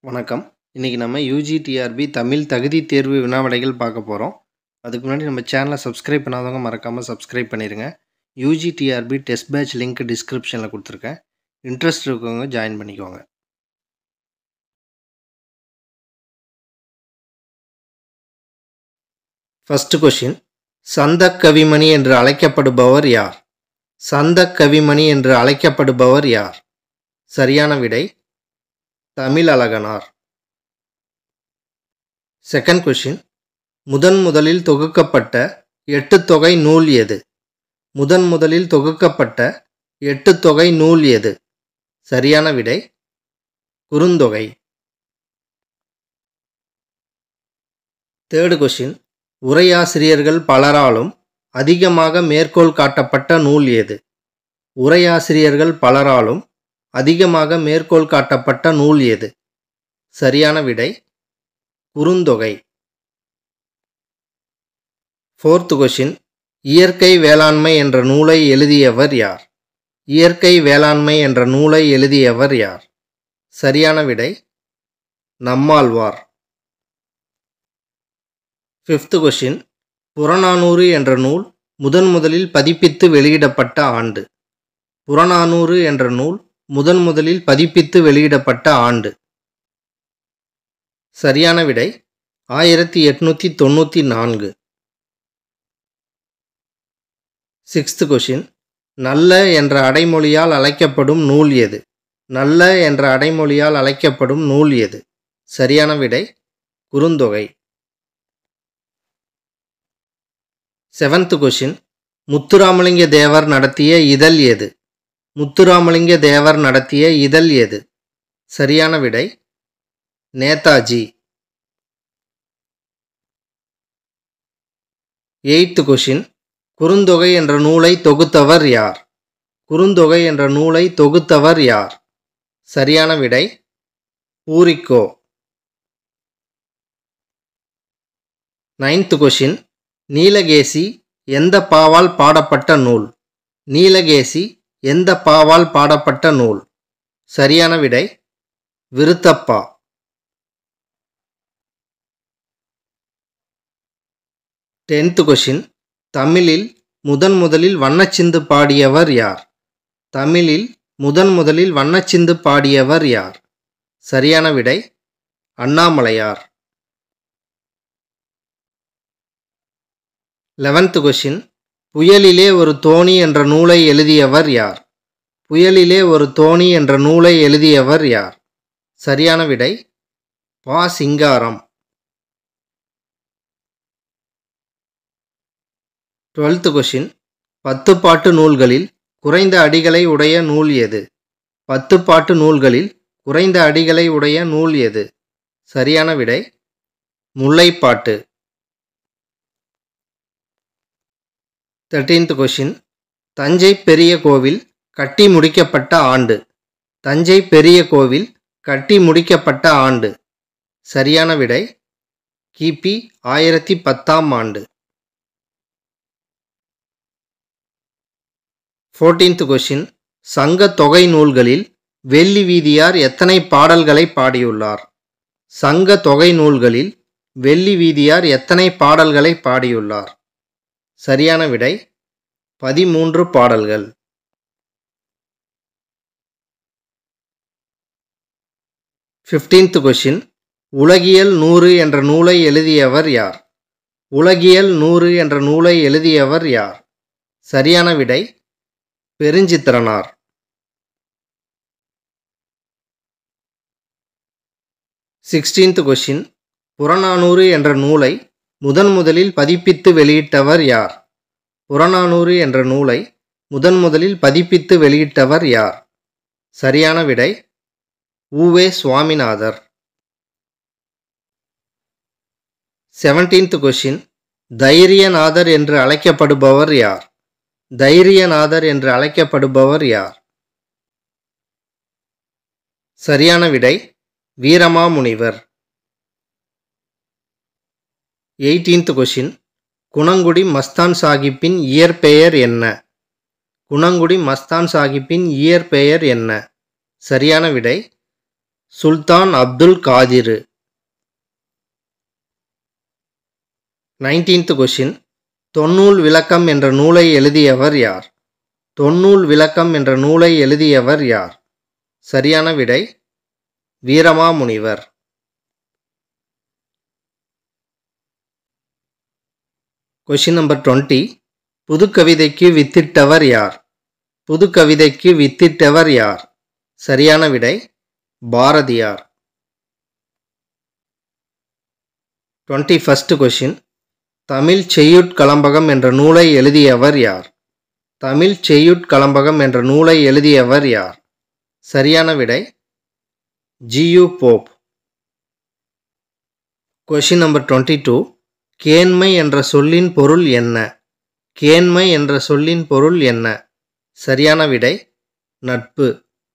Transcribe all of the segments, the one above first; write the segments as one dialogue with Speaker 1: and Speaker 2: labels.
Speaker 1: வணக்கம். இன்னைக்கு நம்ம யுஜிடிஆர்பி தமிழ் தகுதித் தேர்வு வினாவிடைகள் பார்க்க போறோம். அதுக்கு முன்னாடி நம்ம சேனல சப்ஸ்கிரைப் பண்ணாதவங்க மறக்காம சப்ஸ்கிரைப் பண்ணிருங்க. யுஜிடிஆர்பி டெஸ்ட் பேட்ச் லிங்க் டிஸ்கிரிப்ஷன்ல குடுத்துருக்கேன். இன்ட்ரெஸ்ட் இருக்கவங்க ஜாயின் பண்ணிக்கோங்க. ஃபர்ஸ்ட் கொஸ்டின் சந்தக் கவிமணி என்று அழைக்கப்படுபவர் யார்? சந்தக் கவிமணி என்று அழைக்கப்படுபவர் யார்? சரியான விடை தமிழழகனார். செகண்ட் கொஸ்டின் முதன் முதலில் தொகுக்கப்பட்ட எட்டுத்தொகை நூல் எது? முதன் முதலில் தொகுக்கப்பட்ட எட்டுத்தொகை நூல் எது? சரியான விடை குறுந்தொகை. தேர்டு கொஸ்டின் உரையாசிரியர்கள் பலராலும் அதிகமாக மேற்கோள் காட்டப்பட்ட நூல் எது? உரையாசிரியர்கள் பலராலும் அதிகமாக மேற்கோள் காட்டப்பட்ட நூல் எது? சரியான விடை குறுந்தொகை. ஃபோர்த் கொஸ்டின் இயற்கை வேளாண்மை என்ற நூலை எழுதியவர் யார்? இயற்கை வேளாண்மை என்ற நூலை எழுதியவர் யார்? சரியான விடை நம்மாழ்வார். ஃபிஃப்த் கொஸ்டின் புறநானூறு என்ற நூல் முதன் முதலில் பதிப்பித்து வெளியிடப்பட்ட ஆண்டு. புறநானூறு என்ற நூல் முதன் முதலில் பதிப்பித்து வெளியிடப்பட்ட ஆண்டு. சரியான விடை ஆயிரத்தி எட்நூத்தி தொண்ணூத்தி நான்கு. சிக்ஸ்த் கொஸ்டின் நல்ல என்ற அடைமொழியால் அழைக்கப்படும் நூல் எது? நல்ல என்ற அடைமொழியால் அழைக்கப்படும் நூல் எது? சரியான விடை குறுந்தொகை. செவன்த் கொஸ்டின் முத்துராமலிங்க தேவர் நடத்திய இதழ் எது? முத்துராமலிங்க தேவர் நடத்திய இதழ் எது? சரியான விடை நேதாஜி. எய்த் கொஸ்டின் குறுந்தொகை என்ற நூலை தொகுத்தவர் யார்? குறுந்தொகை என்ற நூலை தொகுத்தவர் யார்? சரியான விடை ஊரிக்கோ. நைன்த் கொஸ்டின் நீலகேசி எந்த பாவால் பாடப்பட்ட நூல்? நீலகேசி எந்த பாவால் பாடப்பட்ட நூல்? சரியான விடை விருத்தப்பா. டென்த் கொஸ்டின் தமிழில் முதன் முதலில் வண்ணச்சிந்து பாடியவர் யார்? தமிழில் முதன் முதலில் வண்ணச்சிந்து பாடியவர் யார்? சரியான விடை அண்ணாமலையார். லெவன்த் கொஸ்டின் புயலிலே ஒரு தோணி என்ற நூலை எழுதியவர் யார்? புயலிலே ஒரு தோணி என்ற நூலை எழுதியவர் யார்? சரியான விடை பா. சிங்காரம். டுவெல்த் கொஸ்டின் பத்துப்பாட்டு நூல்களில் குறைந்த அடிகளை உடைய நூல் எது? பத்துப்பாட்டு நூல்களில் குறைந்த அடிகளை உடைய நூல் எது? சரியான விடை முல்லைப்பாட்டு. தேர்ட்டீன்த் கொஸ்டின் தஞ்சை பெரிய கோவில் கட்டி முடிக்கப்பட்ட ஆண்டு. தஞ்சை பெரிய கோவில் கட்டி முடிக்கப்பட்ட ஆண்டு. சரியான விடை கிபி ஆயிரத்தி பத்தாம் ஆண்டு. ஃபோர்டீன்த் கொஸ்டின் சங்க தொகை நூல்களில் வெள்ளி வீதியார் எத்தனை பாடல்களை பாடியுள்ளார்? சங்க தொகை நூல்களில் வெள்ளி வீதியார் எத்தனை பாடல்களை பாடியுள்ளார்? சரியான விடை பதிமூன்று பாடல்கள். ஃபிஃப்டீன்த் கொஸ்டின் உலகியல் நூறு என்ற நூலை எழுதியவர் யார்? உலகியல் நூறு என்ற நூலை எழுதியவர் யார்? சரியான விடை பெருஞ்சித்திரனார். சிக்ஸ்டீன்த் கொஸ்டின் புறநானூறு என்ற நூலை முதன் முதலில் பதிப்பித்து வெளியிட்டவர் யார்? புறநானூறு என்ற நூலை முதன் முதலில் பதிப்பித்து வெளியிட்டவர் யார்? சரியான விடை உ. வே. சுவாமிநாதர். செவன்டீன்த் கொஸ்டின் தைரியநாதர் என்று அழைக்கப்படுபவர் யார்? தைரியநாதர் என்று அழைக்கப்படுபவர் யார்? சரியான விடை வீரமாமுனிவர். எயிட்டீன்த் கொஸ்டின் குணங்குடி மஸ்தான் சாகிப்பின் இயற்பெயர் என்ன? குணங்குடி மஸ்தான் சாகிப்பின் இயற்பெயர் என்ன? சரியான விடை சுல்தான் அப்துல் காதிர் நைன்டீன்த் கொஷின் தொன்னூல் விளக்கம் என்ற நூலை எழுதியவர் யார் தொன்னூல் விளக்கம் என்ற நூலை எழுதியவர் யார் சரியான விடை வீரமாமுனிவர் கொஷின் நம்பர் டுவெண்ட்டி புதுக்கவிதைக்கு வித்திட்டவர் யார் புதுக்கவிதைக்கு வித்திட்டவர் யார் சரியான விடை Bharathiyar twenty first question Tamil செய்யுட்கலம்பகம் என்ற நூலை எழுதியவர் யார் தமிழ் செய்யுட்கலம்பகம் என்ற நூலை எழுதியவர் யார் சரியான விடை G U Pope question number twenty two கேண்மை என்ற சொல்லின் பொருள் என்ன கேண்மை என்ற சொல்லின் பொருள் என்ன சரியான விடை நட்பு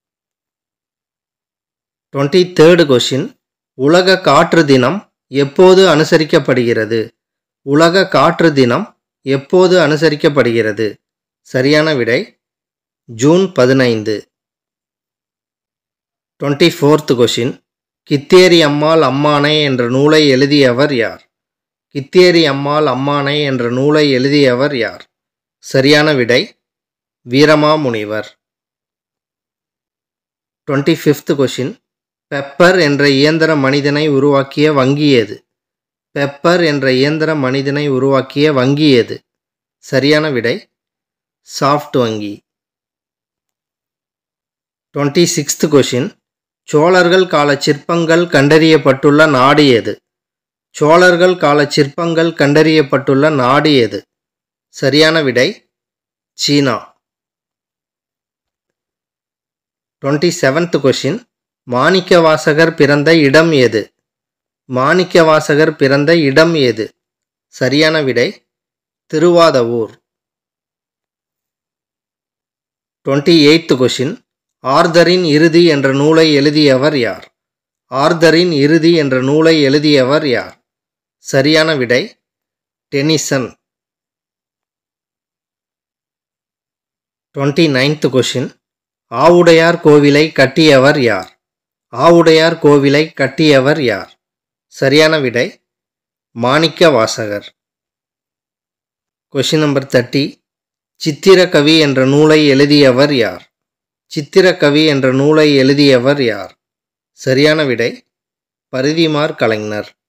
Speaker 1: டுவெண்ட்டி தேர்டு கொஷின் உலக காற்று தினம் எப்போது அனுசரிக்கப்படுகிறது உலக காற்று தினம் எப்போது அனுசரிக்கப்படுகிறது சரியான விடை ஜூன் பதினைந்து twenty fourth question Kitheri Ammal அம்மானை என்ற நூலை எழுதியவர் யார் கித்தேரி அம்மாள் அம்மானை என்ற நூலை எழுதியவர் யார் சரியான விடை Veeramamunivar twenty fifth question Pepper என்ற இயந்திர மனிதனை உருவாக்கிய வங்கி எது பெப்பர் என்ற இயந்திர மனிதனை உருவாக்கிய வங்கி எது சரியான விடை சாஃப்ட் வங்கி டுவெண்ட்டி சிக்ஸ்த் கொஷின் சோழர்கள் கால சிற்பங்கள் கண்டறியப்பட்டுள்ள நாடு எது சோழர்கள் கால சிற்பங்கள் கண்டறியப்பட்டுள்ள நாடு எது சரியான விடை சீனா twenty seventh question Manikka Vasakar பிறந்த இடம் எது மாணிக்க வாசகர் பிறந்த இடம் எது சரியான விடை திருவாதவூர் டுவெண்ட்டி எய்த் கொஷின் ஆர்தரின் இறுதி என்ற நூலை எழுதியவர் யார் ஆர்தரின் இறுதி என்ற நூலை எழுதியவர் யார் சரியான விடை Tennyson twenty ninth question Avudaiyar கோவிலை கட்டியவர் யார் ஆவுடையார் கோவிலை கட்டியவர் யார் சரியான விடை மாணிக்க வாசகர் கொஷின் நம்பர் தேர்ட்டி சித்திரக்கவி என்ற நூலை எழுதியவர் யார் சித்திரக்கவி என்ற நூலை எழுதியவர் யார் சரியான விடை பரிதிமார் கலைஞர்